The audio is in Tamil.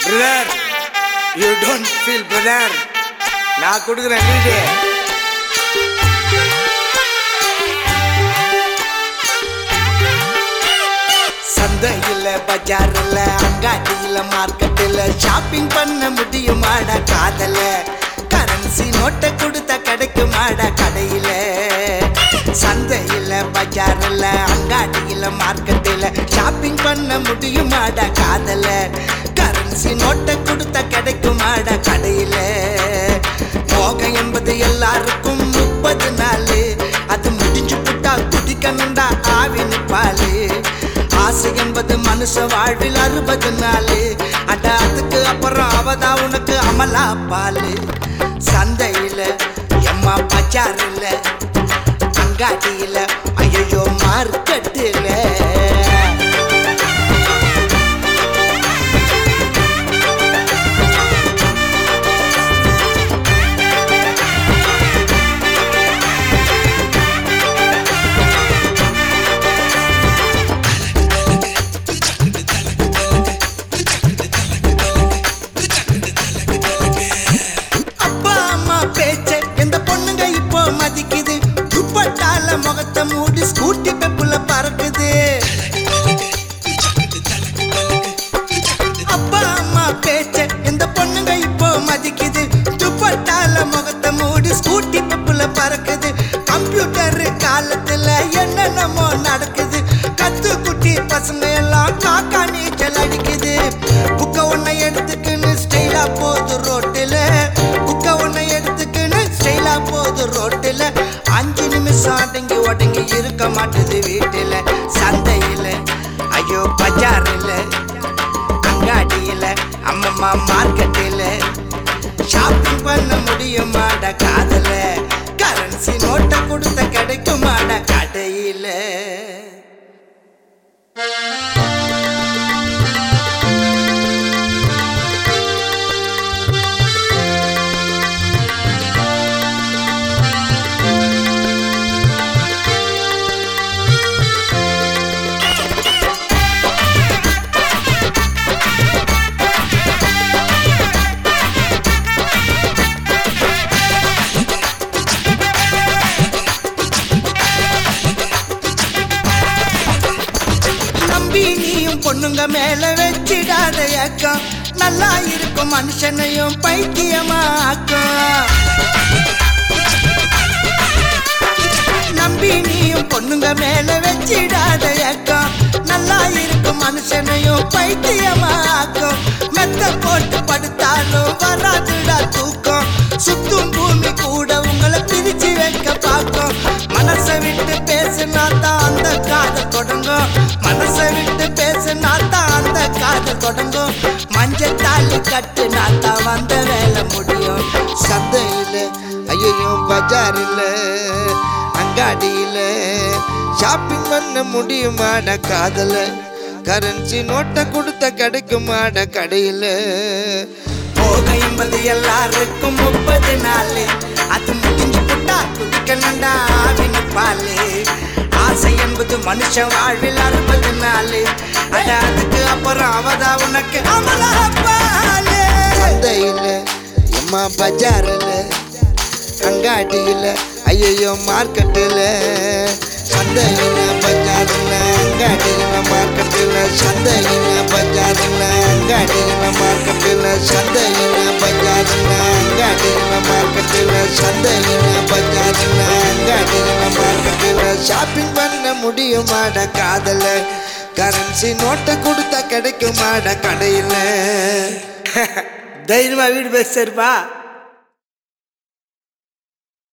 brother you don't feel brother நான் கொடுக்குறேன் வீடு சந்தையில் பஜாரில் அங்காடியில் மார்க்கெட்டில் ஷாப்பிங் பண்ண முடியுமாட காதல கரன்சி நோட்டை கொடுத்த கிடைக்குமாட கடையில் சந்தையில் பஜாரில் அங்காடியில் மார்க்கெட்டில் ஷாப்பிங் பண்ண முடியுமாட காதல கரன்சி நோட்டை கொடுத்த கிடைக்குமாட கடையில் போகம் என்பது எல்லாருக்கும் முப்பது நாள் அது முடிஞ்சு புட்டா குடிக்கணுண்டா ஆவினு பாலு ஆசை என்பது மனுஷ வாழ்வில் அறுபது நாள் அட அதுக்கு அப்புறம் அவதா உனக்கு அமலா பாலு சந்தையில எம்மா பஜாரில் அங்காடியில ஐயோ மார்க்கெட்டில் அப்பா அம்மா பேச்ச எந்த பொண்ணுங்க இப்போ மதிக்குது துப்பட்டால முகத்தை மூடி ஸ்கூட்டி பெப்புல பறக்குது அப்பா அம்மா பேச்ச எந்த பொண்ணுங்க இப்போ மதிக்குது துப்பட்டால முகத்தை மூடி ஸ்கூட்டி பெப்புல பறக்குது கம்ப்யூட்டர் காலத்துல என்னென்னமோ நடக்குது கத்து குட்டி பசங்க எல்லாம் காக்கா நீச்சல் அடிக்குது புக்க ஒன்னை எடுத்துக்கின்னு ஸ்டைலா போகுது ரோட்டில் புக்க ஒன்னை எடுத்துக்கின்னு ஸ்டைலா போகுது ரோட்டில் அஞ்சு நிமிஷம் அடங்கி ஒடங்கி இருக்க மாட்டுது வீட்டில் சந்தையில் ஐயோ பஜாரில் அங்காடியில் அம்மம்மா மார்க்கெட்டில் ஷாப்பிங் பண்ண முடியுமாட காதல கரன்சி நோட்டை கொடுத்த கிடைக்குமாட கடையில் நம்பி நீயும் பொண்ணுங்க மேல வச்சிடாத ஏக்கம் நல்லா இருக்கும் மனுஷனையும் பைத்தியமா ஆக்கும் நம்பி நீயும் பொண்ணுங்க மேல வச்சிடாத ஏக்கம் நல்லா இருக்கும் மனுஷனையும் பைத்தியமா ஆக்கும் மெத்த போட்டு படுத்தாலும் வராதுடா தூக்கம் சுத்தும் பூமி கூட உங்களை பிரிச்சு வைக்க பார்க்கும் மனசை விட்டு பேசினா தான் அந்த காதல் தொடங்கும் மனசை விட்டு பேசினா தான் அந்த காதல் தொடங்கும் மஞ்சள் தாலி கட்டுனா தான் வந்த வேலை முடியும் சந்தையில் ஐயோ பஜாரில் அங்காடியில் ஷாப்பிங் பண்ண முடியுமாட காதல கரன்சி நோட்டை கொடுத்த கிடைக்குமாட கடையில் போக என்பது எல்லாருக்கும் முப்பது நாள் அது முடிஞ்சு புட்டா குடிக்கணுண்டா ஆவின பாலு ஆசை என்பது மனுஷன் வாழ்வில் அறுபது நாள் அட அதுக்கு அப்புறம் அவதா உனக்கு அமலா பாலு சந்தையில் எம்மா பஜாரில் அங்காடியில் ஐயோ மார்க்கெட்டில் சந்தையில் பஜாரில் அங்காடியில் மார்க்கெட்டில் சந்தையில் பஜாரில் அங்காடியில் மார்க்கெட்டில் சந்தையில் பஜாரில் அங்காடியில் மார்க்கெட்டில் சந்தையில் பஜாரில் அங்காடியில் மார்க்கெட்டில் ஷாப்பிங் பண்ண முடியுமாட காதல கரன்சி நோட்டை கொடுத்தா கிடைக்குமாட கடையில் தைரியமா வீடு பேசிருப்பா